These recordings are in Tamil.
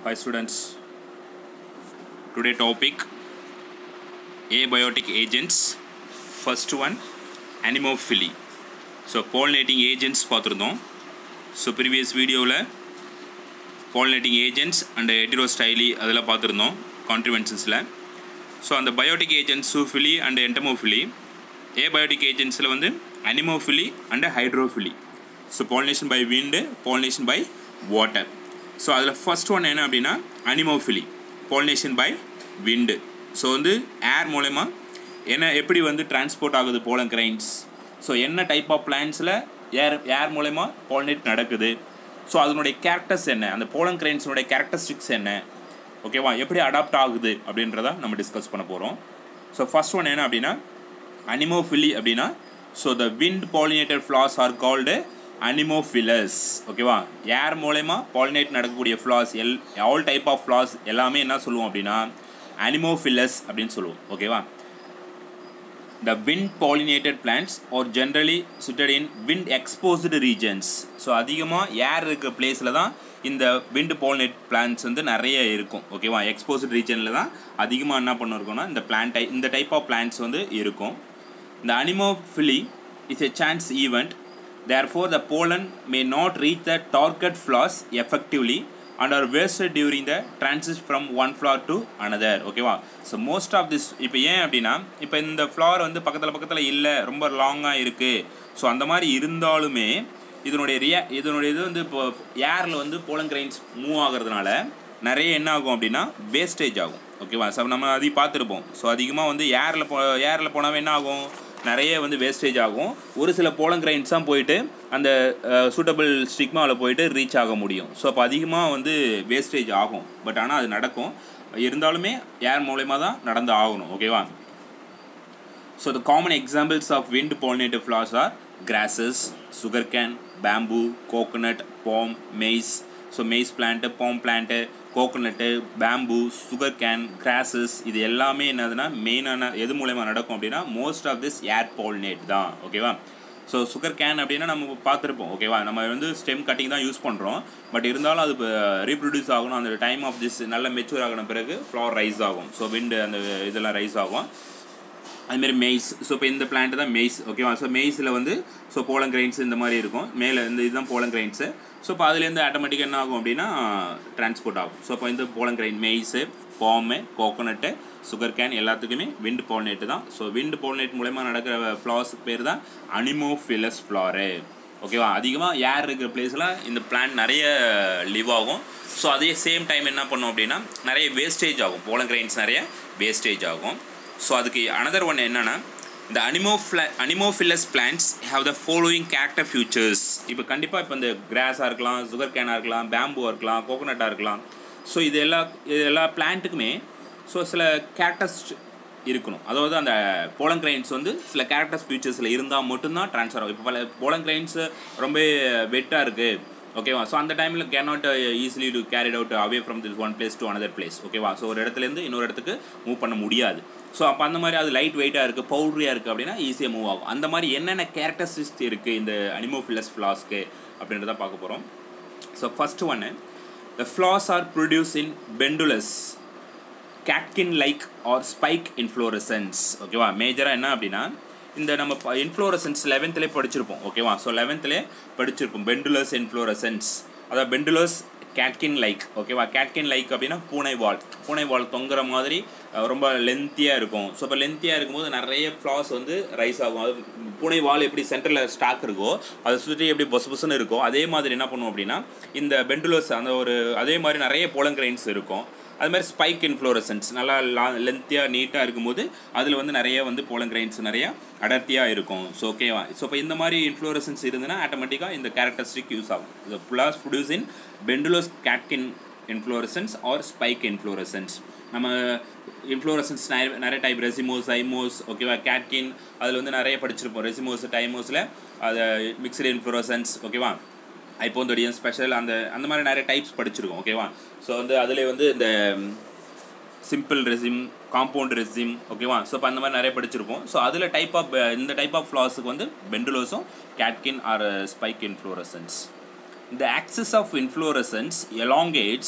Hi students. Today topic abiotic agents. First one anemophily. So pollinating agents பார்த்துருந்தோம் ஸோ ப்ரீவியஸ் வீடியோவில் pollinating agents அண்ட் heterostyle அதெல்லாம் பார்த்துருந்தோம் கான்ட்ரிவென்சன்ஸில் ஸோ அந்த biotic agents zoophily and entomophily abiotic ஏஜென்ட்ஸில் வந்து anemophily and hydrophily so pollination by wind pollination by water so அதில் ஃபர்ஸ்ட் ஒன் என்ன அப்படின்னா anemophily pollination by wind so வந்து ஏர் மூலயமா என்ன எப்படி வந்து டிரான்ஸ்போர்ட் ஆகுது போலன் கிரைன்ஸ் ஸோ என்ன டைப் ஆஃப் பிளான்ஸில் ஏர் ஏர் மூலயமா பாலினேட் நடக்குது ஸோ அதனுடைய கேரக்டர்ஸ் என்ன அந்த போலன் கிரைன்ஸினுடைய கேரக்டரிஸ்டிக்ஸ் என்ன ஓகேவா எப்படி அடாப்ட் ஆகுது அப்படின்றத நம்ம டிஸ்கஸ் பண்ண போகிறோம் ஸோ ஃபர்ஸ்ட் ஒன் என்ன அப்படின்னா அனிமோஃபிலி அப்படின்னா so the wind pollinated flowers are called anemophilous ஓகேவா ஏர் மூலயமா பாலினேட் நடக்கக்கூடிய ஃப்ளாஸ் எல் ஆல் டைப் ஆஃப் ஃப்ளாஸ் எல்லாமே என்ன சொல்லுவோம் அப்படின்னா அனிமோஃபிலஸ் அப்படின்னு சொல்லுவோம் ஓகேவா The wind pollinated plants are generally suited in wind exposed regions. So அதிகமாக ஏர் இருக்கிற பிளேஸில் தான் இந்த விண்ட் பாலினேட் பிளான்ட்ஸ் வந்து நிறைய இருக்கும் ஓகேவா எக்ஸ்போஸ்ட் ரீஜனில் தான் அதிகமாக என்ன பண்ணிருக்கோம்னா இந்த பிளான்ட் டை இந்த டைப் ஆஃப் பிளான்ட்ஸ் வந்து இருக்கும் இந்த anemophily is a chance event therefore the pollen may not reach the target flowers effectively and are wasted during the transit from one flower to another ஓகேவா ஸோ மோஸ்ட் ஆஃப் திஸ் இப்போ ஏன் அப்படின்னா இப்போ இந்த ஃப்ளார் வந்து பக்கத்தில் பக்கத்தில் இல்லை ரொம்ப லாங்காக இருக்குது ஸோ அந்த மாதிரி இருந்தாலுமே இதனுடைய ரியா இதனுடைய இது வந்து இப்போ ஏரில் வந்து போலன் கிரைன்ஸ் மூவ் ஆகிறதுனால நிறைய என்ன ஆகும் அப்படின்னா வேஸ்டேஜ் ஆகும் ஓகேவா ஸோ நம்ம அதையும் பார்த்துருப்போம் ஸோ அதிகமாக வந்து ஏரில் போ ஏரில் போனாவே என்ன ஆகும் நிறைய வந்து வேஸ்டேஜ் ஆகும் ஒரு சில போலன் கிரைன்ஸ் தான் போயிட்டு அந்த சூட்டபிள் ஸ்டிக்மாவில் போயிட்டு ரீச் ஆக முடியும் ஸோ அப்போ அதிகமாக வந்து வேஸ்டேஜ் ஆகும் பட் ஆனால் அது நடக்கும் இருந்தாலுமே ஏர் மூலயமா தான் நடந்து ஆகணும் ஓகேவா so the common examples of wind pollinative flowers are grasses sugar cane bamboo coconut palm maize so maize plant palm plant coconut bamboo sugar cane grasses இது எல்லாமே என்னதுன்னா மெயினான எது மூலயமா நடக்கும் அப்படின்னா most of this air pollinate தான் ஓகேவா ஸோ சுகர் கேன் அப்படின்னா நம்ம பார்த்துருப்போம் ஓகேவா நம்ம வந்து ஸ்டெம் கட்டிங் தான் யூஸ் பண்ணுறோம் பட் இருந்தாலும் அது ரீப்ரொடியூஸ் ஆகணும் அந்த டைம் ஆஃப் திஸ் நல்ல மெச்சூர் ஆகின பிறகு ஃப்ளவர் ரைஸ் ஆகும் ஸோ விண்டு அந்த இதெல்லாம் ரைஸ் ஆகும் அதுமாரி மெய்ஸ் ஸோ இப்போ இந்த பிளான்ட் தான் மெய்ஸ் ஓகேவா ஸோ மெய்ஸில் வந்து ஸோ போலன் கிரைன்ஸ் இந்த மாதிரி இருக்கும் மேலே இந்த இதுதான் போலன் கிரைன்ஸு ஸோ இப்போ அதுலேருந்து ஆட்டோமேட்டிக்காக என்ன ஆகும் அப்படின்னா டிரான்ஸ்போர்ட் ஆகும் ஸோ இப்போ இந்த pollen grain maize palm coconut sugar cane எல்லாத்துக்குமே விண்ட் பாலினேட்டு தான் ஸோ விண்ட் பாலினேட் மூலயமா நடக்கிற ஃப்ளார்ஸுக்கு பேர் தான் அனிமோஃபிலஸ் ஃப்ளாரு ஓகேவா அதிகமாக ஏர் இருக்கிற பிளேஸில் இந்த பிளான்ட் நிறைய லிவ் ஆகும் ஸோ அதே சேம் டைம் என்ன பண்ணும் அப்படின்னா நிறைய வேஸ்டேஜ் ஆகும் போலன் கிரைன்ஸ் நிறைய வேஸ்டேஜ் ஆகும் ஸோ அதுக்கு அனதர் ஒன் என்னென்னா இந்த அனிமோஃப்ள anemophilous plants have the following character features இப்போ கண்டிப்பாக இப்போ இந்த கிராஸாக இருக்கலாம் சுகர் கேனாக இருக்கலாம் பேம்பூவாக இருக்கலாம் கோகோனட்டாக இருக்கலாம் ஸோ இது எல்லா இது எல்லா பிளான்ட்டுக்குமே ஸோ சில கேரக்டர்ஸ் இருக்கணும் அதாவது அந்த போலன் கிரைன்ஸ் வந்து சில கேரக்டர்ஸ் ஃபியூச்சர்ஸில் இருந்தால் மட்டும்தான் ட்ரான்ஸ்ஃபர் ஆகும் இப்போ பல போலன் கிரைன்ஸ் ரொம்ப வெட்டாக இருக்குது ஓகேவா ஸோ அந்த டைமில் can not easily to carried out away from this one place to another place ஓகேவா ஸோ ஒரு இடத்துலேருந்து இன்னொரு இடத்துக்கு மூவ் பண்ண முடியாது ஸோ அப்போ அந்த மாதிரி அது லைட் வெயிட்டாக இருக்குது பவுட்ரியாக இருக்குது அப்படின்னா ஈஸியாக மூவ் ஆகும் அந்த மாதிரி என்னென்ன கேரக்டரிஸ்டிக்ஸ் இருக்குது இந்த அனிமோஃபிலஸ் ஃப்ளாஸ்க்கு அப்படின்றத பார்க்க போகிறோம் ஸோ ஃபஸ்ட்டு ஒன்று the flowers are produce in pendulous catkin like are spike inflorescence ஓகேவா மேஜராக என்ன அப்படின்னா இந்த நம்ம இன்ஃப்ளோரசன்ஸ் லெவன்த்துலேயே படிச்சிருப்போம் ஓகேவா ஸோ லெவன்த்துலேயே படிச்சிருப்போம் பெண்டுலஸ் இன்ஃப்ளோரசன்ஸ் அதாவது பெண்டுலஸ் கேட்கின் லைக் ஓகேவா கேட்கின் லைக் அப்படின்னா பூனை வால் பூனை வால் தொங்குற மாதிரி ரொம்ப லென்த்தியாக இருக்கும் ஸோ இப்போ லென்த்தியாக இருக்கும்போது நிறைய ஃப்ளாஸ் வந்து ரைஸ் ஆகும் அது பூனை வால் எப்படி சென்டரில் ஸ்டாக் இருக்கோ அதை சுற்றி எப்படி பொசு பொசுன்னு இருக்கோ அதே மாதிரி என்ன பண்ணுவோம் அப்படின்னா இந்த பெண்டுலஸ் அந்த ஒரு அதே மாதிரி நிறைய போலங்கிரைன்ஸ் இருக்கும் அது மாதிரி ஸ்பைக் இன்ஃப்ளோரசன்ஸ் நல்லா லா லென்த்தியாக நீட்டாக இருக்கும்போது அதில் வந்து நிறைய வந்து போலங்கிரைன்ஸ் நிறைய அடர்த்தியாக இருக்கும் ஸோ ஓகேவா ஸோ இப்போ இந்த மாதிரி இன்ஃப்ளோரசன்ஸ் இருந்ததுன்னா ஆட்டோமேட்டிக்காக இந்த கேரக்டரிஸ்டிக் யூஸ் ஆகும் இந்த flowers produce in pendulous catkin inflorescence are spike inflorescence நம்ம இன்ஃப்ளோரசன்ஸ் நிறைய நிறைய டைப் ரெசிமோஸ் ஐமோஸ் ஓகேவா கேட்கின் அதில் வந்து நிறைய படிச்சிருப்போம் ரெசிமோஸ் டைமோஸில் அதை மிக்சடு இன்ஃப்ளோரசன்ஸ் ஓகேவா ஐப்போந்தொடியன் ஸ்பெஷல் அந்த அந்த மாதிரி நிறைய டைப்ஸ் படிச்சிருக்கோம் ஓகேவா ஸோ வந்து அதில் வந்து இந்த சிம்பிள் ரெசிம் காம்பவுண்ட் ரெசிம் ஓகேவா ஸோ இப்போ அந்த மாதிரி நிறைய படிச்சிருப்போம் ஸோ அதில் டைப் ஆஃப் இந்த டைப் ஆஃப் ஃப்ளாஸுக்கு வந்து பெண்டுலோஸும் catkin are spike inflorescence The axis of inflorescence elongates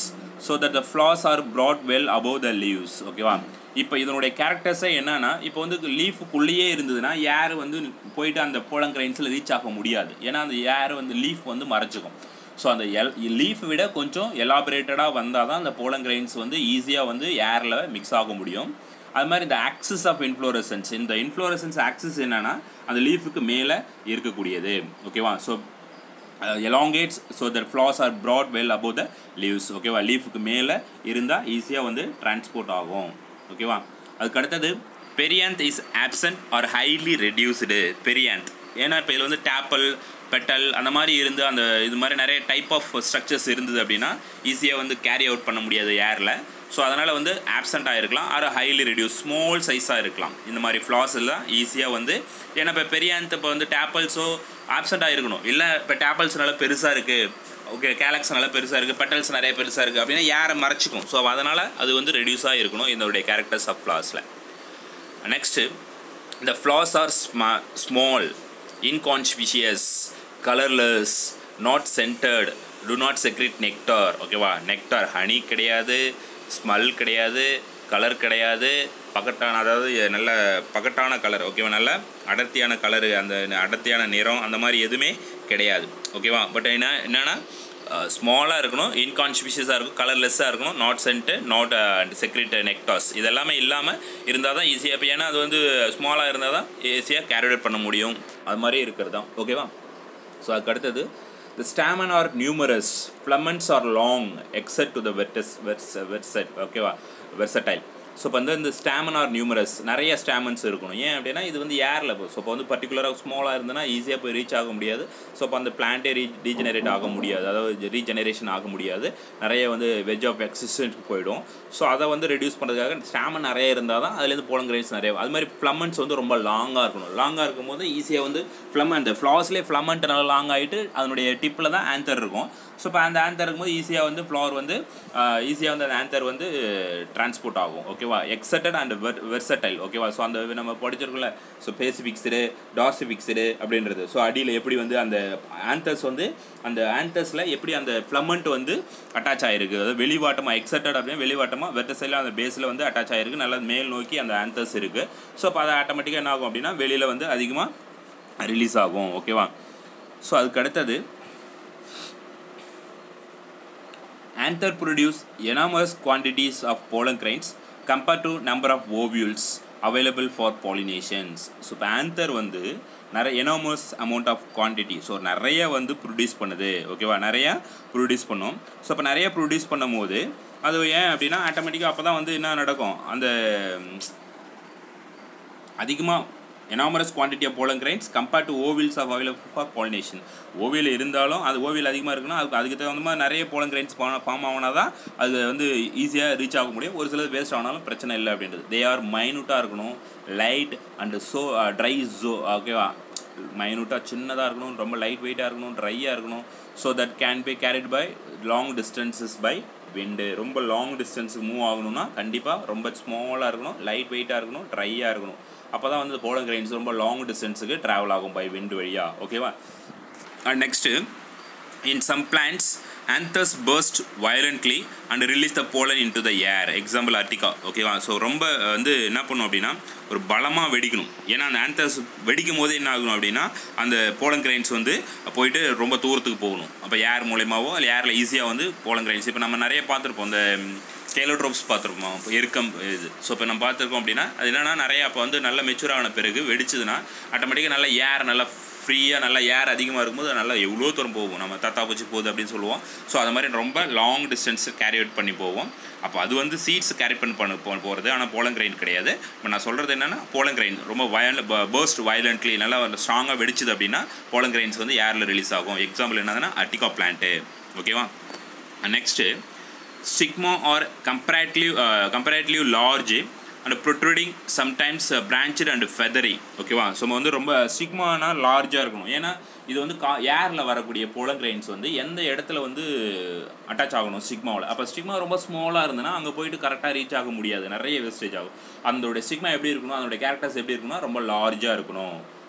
so that the flowers are brought well above the leaves ஓகேவா இப்போ இதனுடைய கேரக்டர்ஸே என்னன்னா இப்போ வந்து லீஃபுக்குள்ளேயே இருந்ததுன்னா ஏர் வந்து போயிட்டு அந்த போலங்கிரைன்ஸில் ரீச் ஆக முடியாது ஏன்னா அந்த ஏர் வந்து லீஃப் வந்து மறைச்சிக்கும் ஸோ அந்த எல் லீஃப் விட கொஞ்சம் எலாபரேட்டடாக வந்தால் தான் அந்த போலங்கிரைன்ஸ் வந்து ஈஸியாக வந்து ஏரில் மிக்ஸ் ஆக முடியும் அது மாதிரி இந்த ஆக்சிஸ் ஆஃப் இன்ஃப்ளோரசன்ஸ் இந்த இன்ஃப்ளோரசன்ஸ் ஆக்சிஸ் என்னன்னா அந்த லீஃபுக்கு மேலே இருக்கக்கூடியது ஓகேவா so elongates so that flowers are brought well above the leaves ஓகேவா லீஃபுக்கு மேலே இருந்தால் ஈஸியாக வந்து டிரான்ஸ்போர்ட் ஆகும் ஓகேவா அதுக்கு அடுத்தது perianth is absent or highly reduced perianth ஏன்னா இப்போ இதில் வந்து டேப்பல் பெட்டல் அந்த மாதிரி இருந்து அந்த இது மாதிரி நிறைய டைப் ஆஃப் ஸ்ட்ரக்சர்ஸ் இருந்தது அப்படின்னா ஈஸியாக வந்து கேரி அவுட் பண்ண முடியாது ஏரில் ஸோ அதனால் வந்து ஆப்சண்ட்டாக இருக்கலாம் ஆர் ஹைலி ரெடியூஸ் ஸ்மால் சைஸாக இருக்கலாம் இந்த மாதிரி ஃப்ளாஸ் எல்லாம் ஈஸியாக வந்து ஏன்னா இப்போ பெரியாந்த் இப்போ வந்து டேப்பல்ஸோ ஆப்சண்ட்டாக இருக்கணும் இல்லை இப்போ டேப்பல்ஸ் நல்லா பெருசாக இருக்குது ஓகே கேலக்ஸ் நல்லா பெருசாக இருக்குது பெட்டல்ஸ் நிறைய பெருசாக இருக்குது அப்படின்னா யாரை மறைச்சிக்கும் ஸோ அதனால் அது வந்து ரெடியூஸாக இருக்கணும் இதனுடைய கேரக்டர்ஸ் ஆஃப் ஃப்ளாஸில் நெக்ஸ்ட்டு இந்த ஃப்ளாஸ் ஆர் ஸ்மா small inconspicuous colourless not scented to not secrete nectar ஓகேவா நெக்டார் ஹனி கிடையாது ஸ்மெல் கிடையாது கலர் கிடையாது பகட்டான அதாவது நல்ல பகட்டான கலர் ஓகேவா நல்ல அடர்த்தியான கலரு அந்த அடர்த்தியான நிறம் அந்த மாதிரி எதுவுமே கிடையாது ஓகேவா பட் என்ன என்னென்னா ஸ்மாலாக இருக்கணும் இன்கான்ஸ்பிஷியஸாக இருக்கும் கலர்லெஸ்ஸாக இருக்கணும் not scent not secrete nectars இது எல்லாமே இல்லாமல் இருந்தால் தான் ஈஸியாக இப்போ ஏன்னா அது வந்து ஸ்மாலாக இருந்தால் தான் ஈஸியாக கேரிடேட் பண்ண முடியும் அது மாதிரி இருக்கிறது தான் ஓகேவா ஸோ அதுக்கு அடுத்தது The stamen are numerous, filaments are long, except to the vertex, vers, verset, ஓகேவா versatile. ஸோ இப்போ வந்து இந்த ஸ்டாமன் ஆர் நியூமரஸ் நிறைய ஸ்டாமன்ஸ் இருக்கணும் ஏன் அப்படின்னா இது வந்து ஏரில் ஸோ இப்போ வந்து பர்டிகுலராக ஸ்மாலாக இருந்ததுன்னா ஈஸியாக போய் ரீச் ஆக முடியாது ஸோ அப்போ அந்த பிளான்ட்டே ரீ ரீஜெனரேட் ஆக முடியாது அதாவது ரீஜெனரேஷன் ஆக முடியாது நிறைய வந்து வெஜ் ஆஃப் எக்ஸிஸ்டன்ட்க்கு போயிடும் ஸோ அதை வந்து ரெடியூஸ் பண்ணுறதுக்காக ஸ்டாமன் நிறைய இருந்தால் தான் அதுலேருந்து போலங்கிரைன்ஸ் நிறைய அது மாதிரி ஃப்ளமன்ஸ் வந்து ரொம்ப லாங்காக இருக்கணும் லாங்காக இருக்கும்போது ஈஸியாக வந்து ஃப்ளமன் இந்த ஃப்ளாஸ்லேயே ஃப்ளமன்ட் நல்லா லாங் ஆகிட்டு அதனுடைய டிப்பில் தான் ஆன்சர் இருக்கும் ஸோ இப்போ அந்த ஆன்சர் இருக்கும்போது ஈஸியாக வந்து ஃப்ளவர் வந்து ஈஸியாக வந்து அந்த ஆன்சர் வந்து டிரான்ஸ்போர்ட் ஆகும் ஓகேவா எக்ஸட்டட் அண்ட் வெர் வெர்சடைல் ஓகேவா ஸோ அந்த நம்ம படிச்சிருக்கோம்ல ஸோ பேசிஃபிக்ஸடு டார்சிஃபிக்ஸடு அப்படின்றது ஸோ அடியில் எப்படி வந்து அந்த ஆன்தர்ஸ் வந்து அந்த ஆன்தர்ஸில் எப்படி அந்த ஃப்ளமண்ட் வந்து அட்டாச் ஆகிருக்கு அதாவது வெளிவாட்டமாக எக்ஸட்டட் அப்படின்னு வெளிவாட்டமாக வெட்ட சைடில் அந்த பேஸில் வந்து அட்டாச் ஆகிருக்கு நல்லா மேல் நோக்கி அந்த ஆன்தர்ஸ் இருக்குது ஸோ அப்போ அது ஆட்டோமேட்டிக்காக என்ன ஆகும் அப்படின்னா வெளியில் வந்து அதிகமாக ரிலீஸ் ஆகும் ஓகேவா ஸோ அதுக்கு அடுத்தது anther produce enormous quantities of pollen grains compared to number of ovules available for pollinations so இப்போ ஆன்தர் வந்து நிறைய enormous amount of quantity so நிறைய வந்து ப்ரொடியூஸ் பண்ணுது ஓகேவா நிறையா ப்ரொடியூஸ் பண்ணும் ஸோ இப்போ நிறைய ப்ரொடியூஸ் பண்ணும் போது அது ஏன் அப்படின்னா ஆட்டோமேட்டிக்காக அப்போ தான் வந்து என்ன நடக்கும் அந்த அதிகமாக enormous quantity of pollen grains compared to ovules of available for pollination ovule இருந்தாலும் அது ஓவியல் அதிகமாக இருக்குன்னா அதுக்கு அதுக்கு தகுந்த மாதிரி நிறைய போலன் கிரைன்ஸ் ஃபார்ம் ஆகினா தான் அது வந்து ஈஸியாக ரீச் ஆக முடியும் ஒரு சிலது வேஸ்ட் ஆனாலும் பிரச்சனை இல்லை அப்படின்றது தே ஆர் மைனூட்டாக இருக்கணும் லைட் அண்டு ஸோ ட்ரை ஜோ ஓகேவா மைனூட்டாக சின்னதாக இருக்கணும் ரொம்ப லைட் வெயிட்டாக இருக்கணும் ட்ரையாக இருக்கணும் so that can be carried by long distances by wind ரொம்ப லாங் டிஸ்டன்ஸுக்கு மூவ் ஆகணும்னா கண்டிப்பாக ரொம்ப ஸ்மாலாக இருக்கணும் லைட் வெயிட்டாக இருக்கணும் ட்ரையாக இருக்கணும் அப்போ தான் வந்து போலன் கிரைன்ஸ் ரொம்ப லாங் டிஸ்டன்ஸுக்கு ட்ராவல் ஆகும் பை விண்டு வழியாக ஓகேவா and next in some plants anthers burst violently and release the pollen into the air example Urtica ஓகேவா ஸோ ரொம்ப வந்து என்ன பண்ணும் அப்படின்னா ஒரு பலமாக வெடிக்கணும் ஏன்னா அந்த ஆந்தர்ஸ் வெடிக்கும் போதே என்ன ஆகணும் அப்படின்னா அந்த போலன் கிரைன்ஸ் வந்து போயிட்டு ரொம்ப தூரத்துக்கு போகணும் அப்போ ஏர் மூலயமாவோ இல்லை ஏரில் ஈஸியாக வந்து போலன் கிரைன்ஸ் இப்போ நம்ம நிறைய பார்த்துருப்போம் இந்த ஸ்கேலோட்ரோப்ஸ் பார்த்துருப்போம் இப்போ எருக்கம் இது ஸோ இப்போ நம்ம பார்த்துருக்கோம் அப்படின்னா அது என்னென்னா நிறையா அப்போ வந்து நல்ல மெச்சூர் ஆன பிறகு வெடிச்சதுன்னா ஆட்டோமேட்டிக்காக நல்லா ஏர் நல்லா ஃப்ரீயாக நல்லா ஏர் அதிகமாக இருக்கும்போது நல்லா எவ்வளோ தூரம் போகும் நம்ம தத்தா பூச்சி போகுது அப்படின்னு சொல்லுவோம் ஸோ அது மாதிரி ரொம்ப லாங் டிஸ்டன்ஸ் கேரி அவுட் பண்ணி போவோம் அப்போ அது வந்து சீட்ஸ் கேரி பண்ணி பண்ண போ போகிறது ஆனால் போலங்கிரைன் கிடையாது இப்போ நான் சொல்கிறது என்னென்னா போலங்கிரைன் ரொம்ப வயல பர்ஸ்ட் வயலண்ட்லி நல்லா ஸ்ட்ராங்காக வெடிச்சுது அப்படின்னா போலங்கிரைன்ஸ் வந்து ஏரில் ரிலீஸ் ஆகும் எக்ஸாம்பிள் என்னதுன்னா அட்டிகா பிளான்ட்டு ஓகேவா next stigma are comparatively comparatively large and protruding sometimes branch and feathery ஓகேவா ஸோ நம்ம வந்து ரொம்ப ஸ்டிக்மானா லார்ஜாக இருக்கணும் ஏன்னா இது வந்து கா ஏரில் வரக்கூடிய போலங்கிரைன்ஸ் வந்து எந்த இடத்துல வந்து அட்டாச் ஆகணும் ஸ்டிக்மாவில் அப்போ ஸ்டிக்மா ரொம்ப ஸ்மாலாக இருந்ததுன்னா அங்கே போயிட்டு கரெக்டாக ரீச் ஆக முடியாது நிறைய வேஸ்டேஜ் ஆகும் அதோட ஸ்டிக்மா எப்படி இருக்கணும் அதோட கேரக்டர்ஸ் எப்படி இருக்கணும்னா ரொம்ப லார்ஜாக இருக்கணும்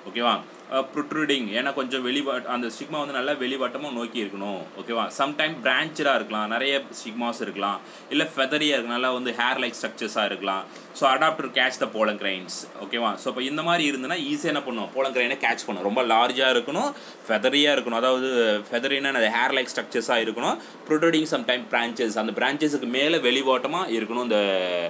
ஓகேவா ப்ரொட்ரூடிங் ஏன்னா கொஞ்சம் வெளிவாட் அந்த ஸ்டிக்மா வந்து நல்லா வெளிவட்டமாக நோக்கி இருக்கணும் ஓகேவா சம்டைம் பிரான்ச்சாக இருக்கலாம் நிறைய ஸ்டிக்மாஸ் இருக்கலாம் இல்லை ஃபெதரியாக இருக்கு நல்லா வந்து ஹேர் லைக் ஸ்ட்ரக்சர்ஸாக இருக்கலாம் so adapter catch the pollen grains ஓகேவா ஸோ இப்போ இந்த மாதிரி இருந்ததுன்னா ஈஸியாக என்ன பண்ணும் போலன் கிரைனை கேட்ச் பண்ணும் ரொம்ப லார்ஜாக இருக்கணும் ஃபெதரியாக இருக்கணும் அதாவது ஃபெதரினா அது ஹேர் லைக் ஸ்ட்ரக்சர்ஸாக இருக்கணும் ப்ரொட்ரூடிங் சம்டைம் பிரான்ச்சஸ் அந்த பிரான்ச்சஸுக்கு மேலே வெளிவாட்டமாக இருக்கணும் இந்த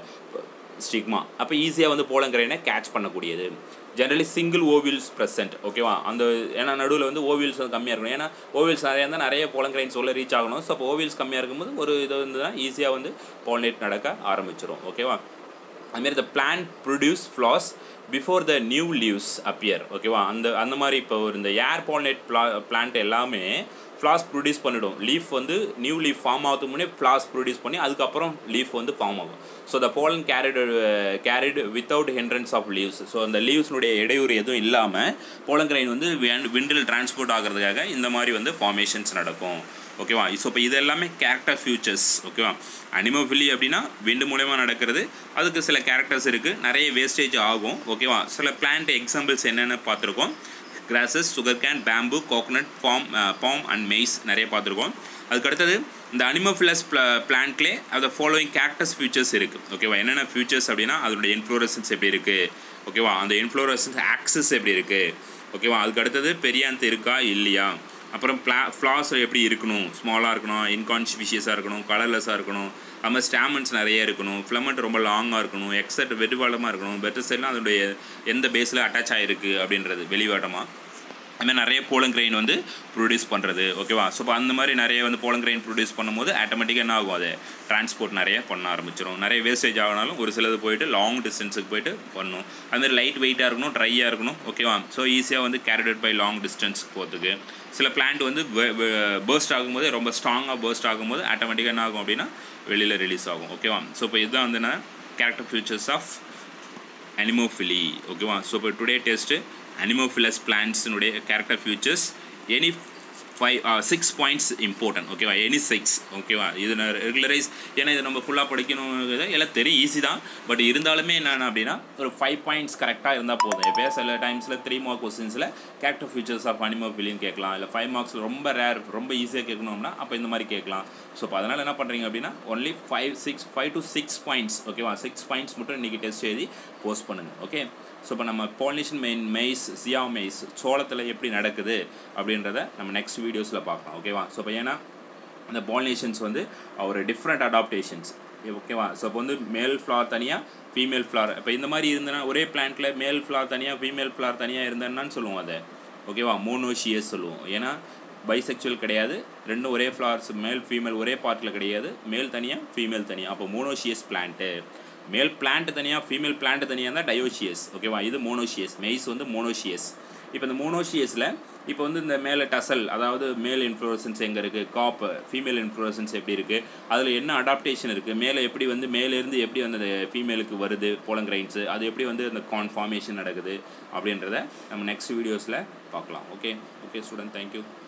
ஸ்டிக்மா அப்போ ஈஸியாக வந்து போலங்கிரைனை கேட்ச் பண்ணக்கூடியது ஜென்ரலி சிங்கிள் ஓவியல்ஸ் ப்ரெசென்ட் ஓகேவா அந்த ஏன்னா நடுவில் வந்து ஓவியல்ஸ் வந்து கம்மியாக இருக்கணும் ஏன்னா ஓவியல்ஸ் நிறையா இருந்தால் நிறைய போலங்கிரைன்ஸ் உள்ள ரீச் ஆகணும் ஸோ அப்போ ஓவியல்ஸ் கம்மியாக இருக்கும்போது ஒரு இது இருந்ததுன்னா ஈஸியாக வந்து போலனேட் நடக்க ஆரம்பிச்சிடும் ஓகேவா அதுமாரி the plant produce flowers before the new leaves appear ஓகேவா அந்த அந்த மாதிரி இப்போ ஒரு இந்த ஏர் பாலினேட் பிளா பிளான்ட் எல்லாமே ஃப்ளாஸ் ப்ரொடியூஸ் பண்ணிடும் லீஃப் வந்து நியூ லீஃப் ஃபார்ம் ஆகிறதுக்கு முன்னே ஃப்ளாஸ் ப்ரொடியூஸ் பண்ணி அதுக்கப்புறம் லீஃப் வந்து ஃபார்ம் ஆகும் so the pollen carried carried without hindrance of leaves so அந்த லீவ்ஸ்னுடைய இடையூறு எதுவும் இல்லாமல் போலங்கிரைன் வந்து விண்டில் டிரான்ஸ்போர்ட் ஆகிறதுக்காக இந்த மாதிரி வந்து ஃபார்மேஷன்ஸ் நடக்கும் ஓகேவா ஸோ இப்போ இது எல்லாமே கேரக்டர் ஃபியூச்சர்ஸ் ஓகேவா அனிமோஃபிலி அப்படின்னா விண்டு மூலயமா நடக்கிறது அதுக்கு சில கேரக்டர்ஸ் இருக்குது நிறைய வேஸ்டேஜ் ஆகும் ஓகேவா சில பிளான்ட் எக்ஸாம்பிள்ஸ் என்னென்னு பார்த்துருக்கோம் grasses sugar cane bamboo coconut palm palm and maize நிறைய பார்த்துருக்கோம் அதுக்கு அடுத்தது இந்த அனிமோஃபிலஸ் பிளான்ட்லே அது ஃபாலோயிங் கேரக்டர்ஸ் ஃபியூச்சர்ஸ் இருக்குது ஓகேவா என்னென்ன ஃபியூச்சர்ஸ் அப்படின்னா அதனுடைய இன்ஃப்ளோரசன்ஸ் எப்படி இருக்குது ஓகேவா அந்த இன்ஃப்ளோரசன்ஸ் ஆக்சஸ் எப்படி இருக்குது ஓகேவா அதுக்கு அடுத்தது பெரியாந்த் இருக்கா இல்லையா அப்புறம் பிளா ஃப்ளாஸ் எப்படி இருக்கணும் ஸ்மாலாக இருக்கணும் இன்கான்ஸ்பிஷியஸாக இருக்கணும் கலர்லெஸ்ஸாக இருக்கணும் அது மாதிரி ஸ்டாமன்ஸ் நிறைய இருக்கணும் ஃப்ளமெண்ட் ரொம்ப லாங்காக இருக்கணும் எக்ஸட் வெடிவாளமாக இருக்கணும் பெட்டர் சைட்லாம் அதனுடைய எந்த பேஸில் அட்டாச் ஆகிருக்கு அப்படின்றது வெளிவாட்டமாக அதுமாதிரி நிறைய போலங்கிரெயின் வந்து ப்ரொடியூஸ் பண்ணுறது ஓகேவா ஸோ இப்போ அந்த மாதிரி நிறைய வந்து போலங்கிரெயின் ப்ரொடியூஸ் பண்ணும்போது ஆட்டோமேட்டிக்காக என்ன ஆகும் அது டிரான்ஸ்போர்ட் நிறைய பண்ண ஆரம்பிச்சிடும் நிறைய வேஸ்டேஜ் ஆகினாலும் ஒரு சிலது போயிட்டு லாங் டிஸ்டன்ஸுக்கு போயிட்டு பண்ணும் அதுமாதிரி லைட் வெயிட்டாக இருக்கணும் ட்ரையாக இருக்கணும் ஓகேவா ஸோ ஈஸியாக வந்து கேரிடட் பை லாங் டிஸ்டன்ஸ்க்கு போகிறதுக்கு சில பிளான்ட் வந்து பேர்ஸ்ட் ஆகும்போது ரொம்ப ஸ்ட்ராங்காக பேர்ஸ்ட் ஆகும்போது ஆட்டோமேட்டிக்காக என்ன ஆகும் அப்படின்னா வெளியில் ரிலீஸ் ஆகும் ஓகேவா ஸோ இப்போ இதுதான் வந்து என்ன கேரக்டர் ஃபியூச்சர்ஸ் ஆஃப் அனிமோஃபிலி ஓகேவா ஸோ இப்போ டுடே டெஸ்ட்டு அனிமோஃபிலஸ் பிளான்ட்ஸினுடைய character features any five six points important ஓகேவா எனி சிக்ஸ் ஓகேவா இது நான் ரெகுலரைஸ் ஏன்னா இது நம்ம ஃபுல்லாக படிக்கணும் எல்லாம் தெரியும் ஈஸி தான் பட் இருந்தாலுமே என்னென்ன அப்படின்னா ஒரு ஃபைவ் பாயிண்ட்ஸ் கரெக்டாக இருந்தால் போதும் எப்போ சில டைம்ஸில் த்ரீ மார்க் கொஸ்டின்ஸில் கேரக்டர் ஃபீச்சர்ஸ் ஆஃப் அனிமோஃபிலின்னு கேட்கலாம் இல்லை ஃபைவ் மார்க்ஸில் ரொம்ப ரேர் ரொம்ப ஈஸியாக கேட்கணும்னா அப்போ இந்த மாதிரி கேட்கலாம் ஸோ இப்போ அதனால் என்ன பண்ணுறீங்க அப்படின்னா only five six five to six points ஓகேவா சிக்ஸ் பாயிண்ட்ஸ் மட்டும் இன்றைக்கி டெஸ்ட் எழுதி போஸ்ட் பண்ணுங்கள் ஓகே ஸோ இப்போ நம்ம pollination main maize Zea maize சோளத்தில் எப்படி நடக்குது அப்படின்றத நம்ம நெக்ஸ்ட் வீடியோஸில் பார்க்கலாம் ஓகேவா ஸோ இப்போ ஏன்னா அந்த பாலினேஷன்ஸ் வந்து ஒரு டிஃப்ரெண்ட் அடாப்டேஷன்ஸ் ஓகேவா ஸோ இப்போ வந்து மேல் ஃப்ளார் தனியாக ஃபீமேல் ஃப்ளார் இப்போ இந்த மாதிரி இருந்தனா ஒரே பிளான்ட்டில் மேல் ஃப்ளார் தனியாக ஃபீமேல் ஃப்ளார் தனியாக இருந்தேன்னு சொல்லுவோம் அதை ஓகேவா மோனோஷியஸ் சொல்லுவோம் ஏன்னா பைசெக்சுவல் கிடையாது ரெண்டும் ஒரே ஃப்ளார்ஸ் மேல் ஃபீமேல் ஒரே பார்ட்டில் கிடையாது மேல் தனியாக ஃபீமேல் தனியாக அப்போ மோனோஷியஸ் பிளான்ட்டு மேல் பிளான்ட் தனியாக ஃபீமேல் பிளான்ட் தனியாக இருந்தால் டயோஷியஸ் ஓகேவா இது மோனோஷியஸ் மெய்ஸ் வந்து மோனோஷியஸ் இப்போ இந்த மோனோஷியஸில் இப்போ வந்து இந்த மேலே டசல் அதாவது மேல் இன்ஃப்ளோரசன்ஸ் எங்கே இருக்குது காப் ஃபீமேல் இன்ஃப்ளோரசன்ஸ் எப்படி இருக்குது அதில் என்ன அடாப்டேஷன் இருக்குது மேலே எப்படி வந்து மேலேருந்து எப்படி வந்து அந்த ஃபீமேலுக்கு வருது போலங்கிரைன்ஸு அது எப்படி வந்து அந்த கான்ஃபார்மேஷன் நடக்குது அப்படின்றத நம்ம நெக்ஸ்ட் வீடியோஸில் பார்க்கலாம் ஓகே ஓகே ஸ்டூடெண்ட் தேங்க்யூ